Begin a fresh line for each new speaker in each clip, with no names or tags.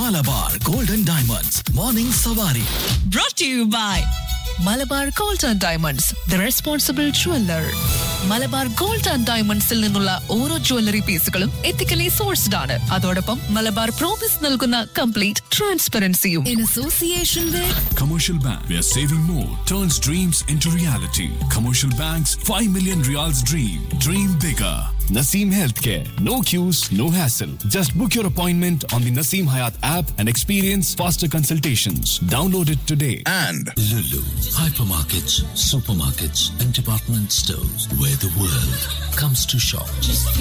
Malabar golden diamonds morning സവാരി
brought to you by Malabar gold and diamonds the responsible jeweller Malabar gold and ഡയമണ്ട്സിൽ നിന്നുള്ള ഓരോ jewellery പീസുകളും ethically sourced ആണ് അതോടൊപ്പം മലബാർ പ്രോമിസ് നൽകുന്ന കംപ്ലീറ്റ് ട്രാൻസ്പെറൻസിയും in association with
Commercial Bank, where saving more turns dreams into reality. Commercial Bank's 5 million reals dream. Dream bigger. Naseem Healthcare. No queues, no hassle. Just book your appointment on the Naseem Hayat app and experience faster consultations. Download it today.
and
Lulu, hypermarkets, supermarkets, and department stores where the world comes to shop.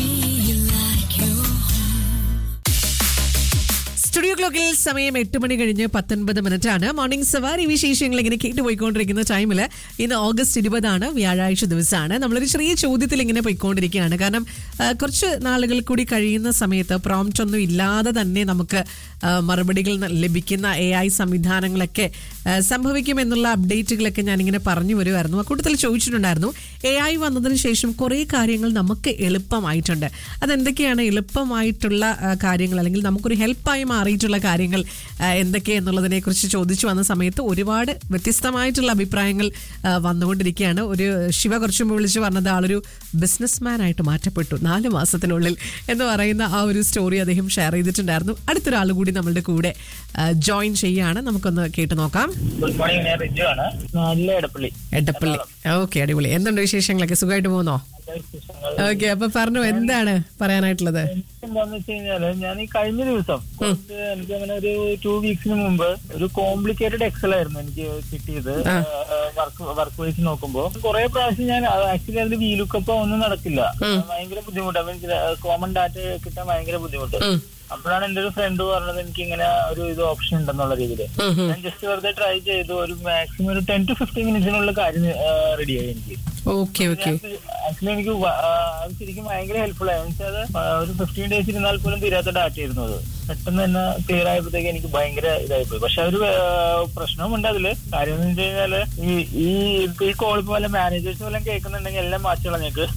Studio ക്ലോക്കിൽ സമയം എട്ട് മണി കഴിഞ്ഞ് പത്തൊൻപത് minute ആണ് morning സവാരി വിശേഷങ്ങൾ ഇങ്ങനെ കേട്ടുപോയിക്കൊണ്ടിരിക്കുന്ന ടൈമിൽ ഇന്ന് ഓഗസ്റ്റ് ഇരുപതാണ് വ്യാഴാഴ്ച ദിവസമാണ് നമ്മളൊരു ചെറിയ ചോദ്യത്തിൽ ഇങ്ങനെ പോയിക്കൊണ്ടിരിക്കുകയാണ് കാരണം ആ, കുറച്ച് നാളുകൾ കൂടി കഴിയുന്ന സമയത്ത് പ്രോംപ്റ്റ് ഒന്നും ഇല്ലാതെ തന്നെ നമുക്ക് ആ, മറുപടികൾ ന- ലഭിക്കുന്ന എ ഐ സംവിധാനങ്ങളൊക്കെ ആ, സംഭവിക്കുമെന്നുള്ള അപ്ഡേറ്റുകളൊക്കെ ഞാനിങ്ങനെ പറഞ്ഞു വരുമായിരുന്നു അക്കൂട്ടത്തിൽ ചോദിച്ചിട്ടുണ്ടായിരുന്നു എ ഐ വന്നതിന് ശേഷം കുറേ കാര്യങ്ങൾ നമുക്ക് എളുപ്പമായിട്ടുണ്ട് അതെന്തൊക്കെയാണ് എളുപ്പമായിട്ടുള്ള ആ, കാര്യങ്ങൾ അല്ലെങ്കിൽ നമുക്കൊരു ഹെൽപ്പായി മാറിയിട്ടുള്ള കാര്യങ്ങൾ ആ, എന്തൊക്കെ എന്നുള്ളതിനെ കുറിച്ച് ചോദിച്ചു വന്ന സമയത്ത് ഒരുപാട് വ്യത്യസ്തമായിട്ടുള്ള അഭിപ്രായങ്ങൾ ആ, വന്നുകൊണ്ടിരിക്കുകയാണ് ഒരു ശിവ കുറച്ചു മുമ്പ് വിളിച്ച് പറഞ്ഞത് ആളൊരു ബിസിനസ്മാൻ ആയിട്ട് മാറ്റപ്പെട്ടു നാല് മാസത്തിനുള്ളിൽ എന്ന് പറയുന്ന ആ ഒരു സ്റ്റോറി അദ്ദേഹം ഷെയർ ചെയ്തിട്ടുണ്ടായിരുന്നു അടുത്തൊരാൾ കൂടി നമ്മളുടെ കൂടെ ജോയിൻ ചെയ്യാണ് നമുക്കൊന്ന് കേട്ടു നോക്കാം
ഗുഡ് മോർണിംഗ് ഞാൻ റിജു ആണ് നല്ല എടപ്പള്ളി
എടപ്പള്ളി ഓക്കെ അടിപൊളി എന്തുണ്ട് വിശേഷങ്ങളൊക്കെ സുഖമായിട്ട് പോകുന്നോ ഓക്കെ അപ്പൊ പറഞ്ഞു എന്താണ് പറയാനായിട്ടുള്ളത്
എന്താന്ന് വെച്ച് കഴിഞ്ഞാല് ഞാൻ ഈ കഴിഞ്ഞ ദിവസം കുറച്ച് എനിക്ക് അങ്ങനെ ഒരു ടു വീക്സിന് മുമ്പ് ഒരു കോംപ്ലിക്കേറ്റഡ് എക്സൽ ആയിരുന്നു എനിക്ക് കിട്ടിയത് വർക്ക് വർക്ക് വൈസ് നോക്കുമ്പോ കുറെ പ്രാവശ്യം ഞാൻ ആക്ച്വലി അതിൽ വീലുക്കപ്പോ ഒന്നും നടക്കില്ല ഭയങ്കര ബുദ്ധിമുട്ടാണ് എനിക്ക് കോമൺ ഡാറ്റ കിട്ടാൻ ഭയങ്കര ബുദ്ധിമുട്ട് അപ്പോഴാണ് എന്റെ ഒരു ഫ്രണ്ട് പറഞ്ഞത് എനിക്ക് ഇങ്ങനെ ഒരു ഇത് ഓപ്ഷൻ ഉണ്ടെന്നുള്ള രീതിയിൽ ഞാൻ ജസ്റ്റ് വെറുതെ ട്രൈ ചെയ്തു ഒരു മാക്സിമം ഒരു ടെൻ ടു ഫിഫ്റ്റീൻ മിനിറ്റ്സിനുള്ള കാര്യം റെഡിയായി എനിക്ക്
ഓക്കെ ഓക്കെ
ആക്ച്വലി എനിക്ക് വ- ആ, അത് ശരിക്കും ഭയങ്കര ഹെൽപ്ഫുൾ ആയി വെച്ചാൽ ഒരു ഫിഫ്റ്റീൻ ഡേയ്സ് ഇരുന്നാൽ പോലും തീരാത്ത ഡാറ്റ ആയിരുന്നു അത് പെട്ടെന്ന് തന്നെ ക്ലിയർ ആയപ്പോഴത്തേക്ക് എനിക്ക് ഭയങ്കര ഇതായിപ്പോയി പക്ഷെ ഒരു പ്രശ്നമുണ്ട് അതില് കാര്യം എന്ന് വെച്ച് കഴിഞ്ഞാല് ഈ ഈ ഇപ്പൊ ഈ കോൾ പോലെ മാനേജേഴ്സ് വല്ലതും കേൾക്കുന്നുണ്ടെങ്കിൽ എല്ലാം മാറ്റി കളഞ്ഞേക്ക്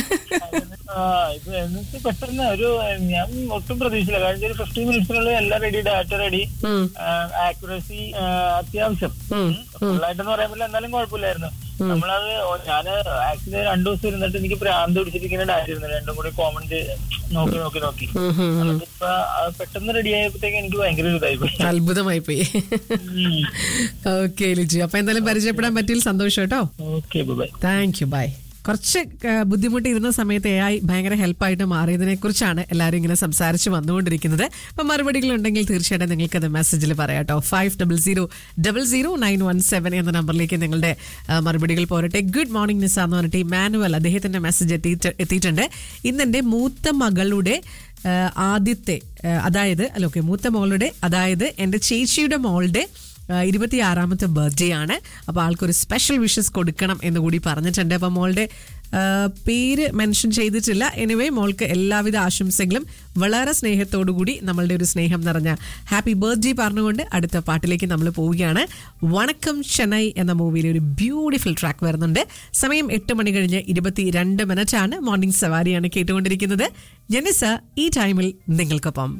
ആ ഇത് എന്ന് വെച്ചാൽ പെട്ടെന്ന് ഒരു ഞാൻ ഒട്ടും പ്രതീക്ഷിച്ചില്ല കാരണം ഒരു ഫിഫ്റ്റീൻ മിനിറ്റ്സിനുള്ളിൽ എല്ലാം റെഡി ഡാറ്റ റെഡി ആക്യുറസി അത്യാവശ്യം ഫുള്ളായിട്ടെന്ന് പറയാൻ പറ്റില്ല എന്നാലും കുഴപ്പമില്ലായിരുന്നു നമ്മളത് ഞാൻ ആക്ച്വലി രണ്ടു ദിവസം ഇരുന്നിട്ട് എനിക്ക് ഭ്രാന്ത് പിടിച്ചിരിക്കുന്ന ഡാറ്റ ആയിരുന്നു രണ്ടും കൂടി കോമൺ നോക്കി നോക്കി നോക്കി അതിപ്പോ അത് പെട്ടെന്ന് റെഡി ആയപ്പോഴത്തേക്ക് എനിക്ക് ഭയങ്കര ഒരു ഇതായി പോയി
അത്ഭുതമായി പോയി ഓക്കെ ലിജു അപ്പൊ എന്തായാലും പരിചയപ്പെടാൻ പറ്റിയിൽ സന്തോഷം കേട്ടോ
okay bye
thank you bye കുറച്ച് ആ, ബുദ്ധിമുട്ട് ഇരുന്ന സമയത്ത് എ ഐ ഭയങ്കര ഹെൽപ്പായിട്ട് മാറിയതിനെ കുറിച്ചാണ് എല്ലാവരും ഇങ്ങനെ സംസാരിച്ച് വന്നുകൊണ്ടിരിക്കുന്നത് അപ്പം മറുപടികൾ ഉണ്ടെങ്കിൽ തീർച്ചയായിട്ടും നിങ്ങൾക്ക് അത് മെസ്സേജിൽ പറയാട്ടോ five double zero double zero nine one seven എന്ന നമ്പറിലേക്ക് നിങ്ങളുടെ ആ, മറുപടികൾ പോരട്ടെ ഗുഡ് മോർണിംഗ് നിസ എന്ന് പറഞ്ഞിട്ട് ഈ മാനുവൽ അദ്ദേഹത്തിന്റെ മെസ്സേജ് എത്തിയിട്ട് എത്തിയിട്ടുണ്ട് ഇന്ന് എൻ്റെ മൂത്ത മകളുടെ ആ, ആദ്യത്തെ ആ, അതായത് അല്ല ഓക്കെ മൂത്ത മോളുടെ അതായത് എൻ്റെ ചേച്ചിയുടെ മോളുടെ ഇരുപത്തി ആറാമത്തെ ബർത്ത്ഡേ ആണ് അപ്പോൾ ആൾക്കൊരു സ്പെഷ്യൽ വിഷസ് കൊടുക്കണം എന്ന് കൂടി പറഞ്ഞിട്ടുണ്ട് അപ്പോൾ മോളുടെ ആ, പേര് മെൻഷൻ ചെയ്തിട്ടില്ല എനിവേ മോൾക്ക് എല്ലാവിധ ആശംസകളും വളരെ സ്നേഹത്തോടു കൂടി നമ്മളുടെ ഒരു സ്നേഹം നിറഞ്ഞ ഹാപ്പി ബർത്ത്ഡേ പറഞ്ഞുകൊണ്ട് അടുത്ത പാട്ടിലേക്ക് നമ്മൾ പോവുകയാണ് വണക്കം ചെന്നൈ എന്ന മൂവിയിലെ ഒരു ബ്യൂട്ടിഫുൾ ട്രാക്ക് വരുന്നുണ്ട് സമയം എട്ട് മണി കഴിഞ്ഞ് ഇരുപത്തി രണ്ട് മിനിറ്റ് ആണ് മോർണിംഗ് സവാരിയാണ് കേട്ടുകൊണ്ടിരിക്കുന്നത് ജനിസ ഈ ടൈമിൽ നിങ്ങൾക്കൊപ്പം